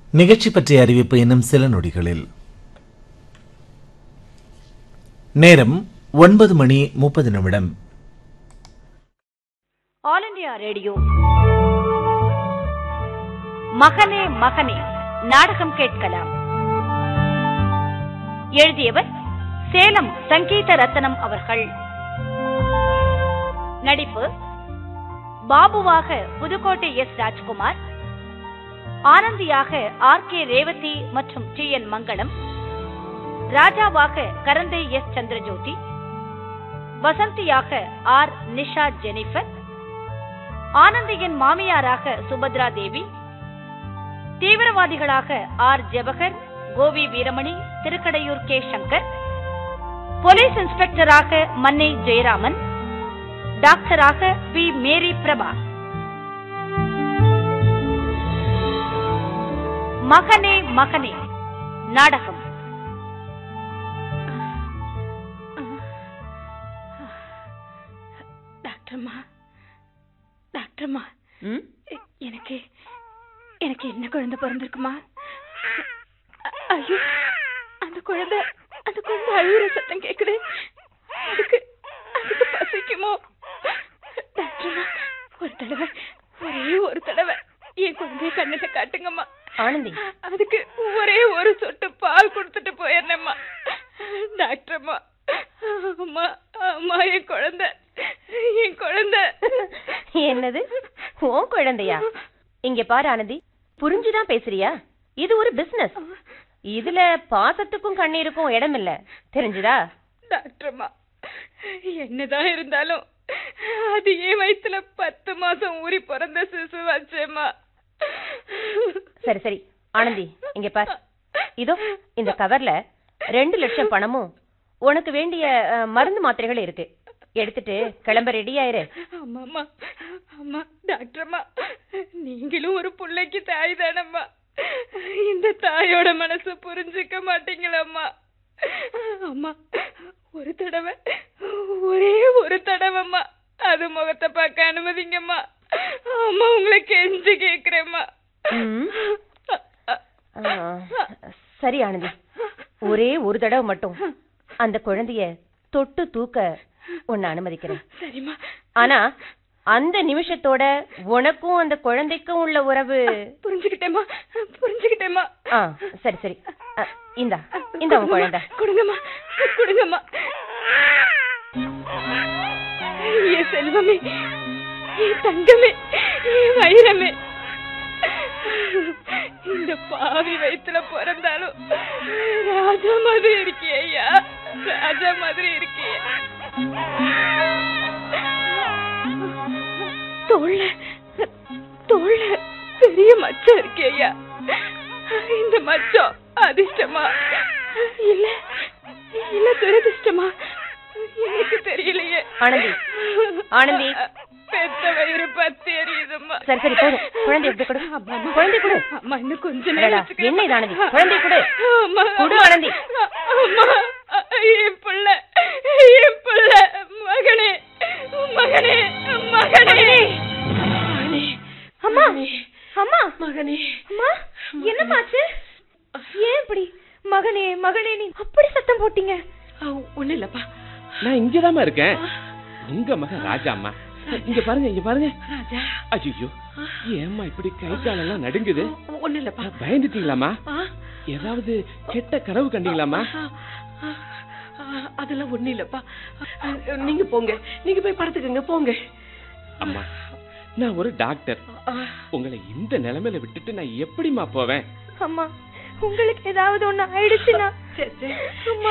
நிகழ்ச்சி பற்றிய அறிவிப்பு இன்னும் சில நொடிகளில் நேரம் ஒன்பது மணி முப்பது நிமிடம் ஆல் இண்டியா ரேடியோ மகனே மகனே நாடகம் கேட்கலாம் எழுதியவர் சேலம் சங்கீத ரத்னம் அவர்கள் நடிப்பு பாபுவாக புதுக்கோட்டை எஸ் ராஜ்குமார் ஆனந்தியாக ஆர் கே ரேவதி மற்றும் டி என் மங்களம் ராஜாவாக கரந்தை எஸ் சந்திரஜோதி வசந்தியாக ஆர் நிஷா ஜெனிஃபர் ஆனந்தியின் மாமியாராக சுபத்ரா தேவி தீவிரவாதிகளாக R Jebakar Kovi Veeramani Thirukkadaiyur K Shankar police இன்ஸ்பெக்டராக மன்னை ஜெயராமன் டாக்டராக பி மேரி பிரபா மகனே மகனே நாடகம் டாக்டர்மா டாக்டர்மா ம் எ- எனக்கு எனக்கு என்ன குழந்தை பிறந்திருக்குமா அ- ஐயோ அந்த குழந்தை அந்த குழந்தை அழுகுற சத்தம் கேக்குது அதுக்கு அதுக்கு பசிக்குமோ டாக்டர்மா ஒரு தடவை ஒரே ஒரு தடவை என் குழந்தைய கண்ணுல காட்டுங்கம்மா ஆனந்தி அதுக்கு ஒரே ஒரு சொட்டு பால் கொடுத்துட்டு போயிடுறேம்மா டாக்டர்மா அம்மா அம்மா என் குழந்தை என் குழந்தை என்னது உன் குழந்தையா இங்க பாரு ஆனந்தி புரிஞ்சுதான் பேசுறியா இது ஒரு பிசினஸ் இதுல பாசத்துக்கும் கண்ணீருக்கும் இடம் இல்ல தெரிஞ்சுதா டாக்டர்மா என்னதான் இருந்தாலும் அது என் வயித்துல பத்து மாசம் ஊறி பிறந்த சிசு வச்சேம்மா சரி சரி ஆனந்தி இங்க பாரு இதோ இந்த கவர்ல ரெண்டு லட்சம் பணமும் உனக்கு வேண்டிய அஹ், மருந்து மாத்திரைகள் இருக்கு எடுத்துட்டு கிளம்ப ரெடி ஆயிரு அம்மாம்மா அம்மா டாக்டர்மா நீங்களும் ஒரு பிள்ளைக்கு தாய் தானம்மா இந்த தாயோட மனசு புரிஞ்சுக்க மாட்டீங்களம்மா அம்மா ஒரு தடவை ஒரே ஒரு தடவைம்மா அது முகத்தை பார்க்க அனுமதிங்கம்மா அம்மா உங்களை கெஞ்சி கேக்குறேம்மா ம். ஆ, சரி ஆனந்தி ஒரே ஒரு தடவை மட்டும் அந்த குழந்தைய தொட்டு தூக்க உன்னை அனுமதிக்கிறேன் சரிம்மா ஆனா அந்த நிமிஷத்தோட உனக்கும் அந்த குழந்தைக்கும் உள்ள உறவு புரிஞ்சுக்கிட்டேம்மா புரிஞ்சுக்கிட்டேம்மா ஆ சரி சரி அ, இந்தா இந்த உன் குழந்தை கொடுங்கம்மா கொடுங்கம்மா என் செல்வமே என் தங்கமே என் வைரமே இந்த பாவி வயித்துல பிறந்தாலும் ராஜா மாதிரி இருக்கியே ஐயா ராஜா மாதிரி இருக்கியே தோல்ல தோல்ல பெரிய மச்சம் இருக்கே ஐயா இந்த மச்சம் அதிர்ஷ்டமா இல்ல இல்ல துரதிர்ஷ்டமா எனக்கு தெரியலையே ஆனந்தி, ஆனந்தி. பெத்த வயிறு பத்தி எரியுதும்மா சரி, சரி, போதும். குழந்தைய இப்படி கொடு. அம்மா, அம்மா. குழந்தைய கொடு. அம்மா இன்னும் கொஞ்ச அடடா, நேரம் வச்சுக்கிறேன். என்ன இது ஆனந்தி? குழந்தைய கொடு. அம்மா, கொடு, அம்மா. ஆனந்தி. அம்மா என் பிள்ளை என் பிள்ளை மகனே மகனே மகனே மகனே அம்மா அம்மா மகனே அம்மா என்னமாச்சு ஏன் இப்படி மகனே மகனே நீ அப்படி சத்தம் போட்டீங்க ஒண்ணு இல்லப்பா நான் இங்கதாம்மா இருக்கேன் உங்க மகன் ராஜா அம்மா இங்க பாருங்க இங்க பாருங்க ராஜா ஐயோ ஏம்மா இப்படி கை காலெல்லாம் நடுங்குது ஒண்ணு இல்லப்பா பயந்துட்டீங்களாமா ஆ ஏதாவது கெட்ட கனவு கண்டீங்களாமா ஆ, ஆ, அதெல்லாம் ஒண்ணு இல்லப்பா நீங்க போங்க நீங்க போய் படுத்துக்கங்க போங்க அம்மா நான் ஒரு டாக்டர் ஆ, உங்களை இந்த நிலைமையில விட்டுட்டு நான் எப்படிம்மா போவேன் அம்மா உங்களுக்கு ஏதாவது ஒண்ணு ஆயிடுச்சுன்னா சரி சரி